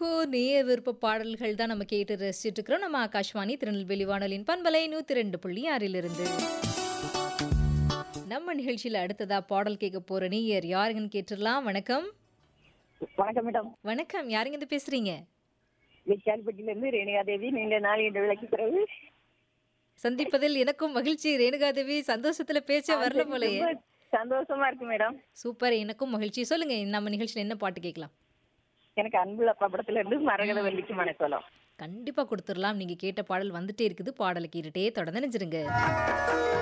ஓஹோ! நேய விருப்ப பாடல்கள் தான் நம்ம கேட்டு ரசிச்சுட்டு இருக்கிறோம். நம்ம ஆகாஷ்வாணி திருநெல்வேலி வானொலியின் பண்பலை 102.6 இருந்து. நம்ம நிகழ்ச்சியில அடுத்ததா பாடல் கேட்க போற நேயர் யாருங்கன்னு கேட்டுறலாம். வணக்கம். வணக்கம் மேடம் வணக்கம். யாருங்க இருந்து பேசுறீங்க? விசால்பட்டியில இருந்து ரேணுகா தேவி நீண்ட நாள் என்று விளக்கி பிறகு சந்திப்பதில் எனக்கும் மகிழ்ச்சி ரேணுகாதேவி. சந்தோஷத்துல பேச்சே வரல போலயே. ரொம்ப சந்தோஷமா இருக்கு மேடம் சூப்பர். எனக்கும் மகிழ்ச்சி. சொல்லுங்க நம்ம நிகழ்ச்சியில என்ன பாட்டு கேட்கலாம்? எனக்கு அன்புள்ள அப்பா படத்துல இருந்து மரகத வள்ளிக்கு மனக்கோலம் கண்டிப்பா கொடுத்துடலாம். நீங்க கேட்ட பாடல் வந்துட்டே இருக்குது. பாடலை கேட்டுட்டே தொடர்ந்து நினைச்சிருங்க.